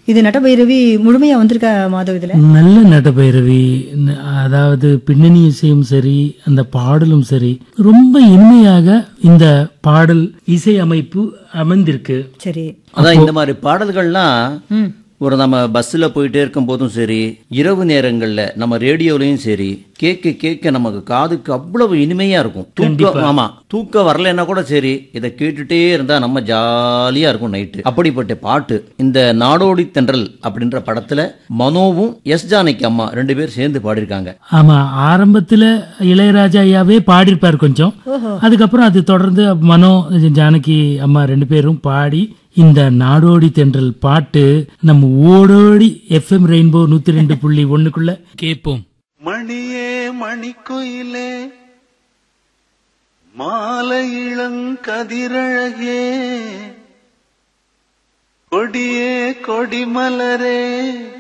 இது நட்டபைரவி முழுமையா வந்திருக்கா மாதவ் இதுல நல்ல நடபைரவி ந- அதாவது பின்னணி இசையும் சரி அந்த பாடலும் சரி ரொம்ப இனிமையாக இந்த பாடல் இசை அமைப்பு அமைந்திருக்கு சரி அதான் இந்த மாதிரி பாடல்கள்லாம் ம் ஒரு நம்ம பஸ்ல போயிட்டே இருக்கும் போதும் சரி இரவு நேரங்கள்ல நம்ம ரேடியோலயும் சரி கேட்க கேட்க நமக்கு காதுக்கு அவ்வளவு இனிமையா இருக்கும் தூக்கம் ஆமா தூக்கம் வரலைன்னா கூட சரி இதை கேட்டுட்டே இருந்தா நம்ம ஜாலியா இருக்கும் நைட்டு அப்படிப்பட்ட பாட்டு இந்த நாடோடி தென்றல் அப்படின்ற படத்துல மனோவும் எஸ் ஜானகி அம்மா ரெண்டு பேர் சேர்ந்து பாடியிருக்காங்க ஆமா ஆரம்பத்துல இளையராஜா ஐயாவே பாடியிருப்பார் கொஞ்சம் அதுக்கப்புறம் அது தொடர்ந்து மனோ ஜானகி அம்மா ரெண்டு பேரும் பாடி இந்த நாடோடி தென்றல் பாட்டு நம்ம ஓடோடி எஃப்எம் ரெயின்போ நூத்தி ரெண்டு புள்ளி ஒண்ணுக்குள்ள கேட்போம் மணியே மணிக்குயிலே மாலை இளங்கதிரழகே கொடியே கொடிமலரே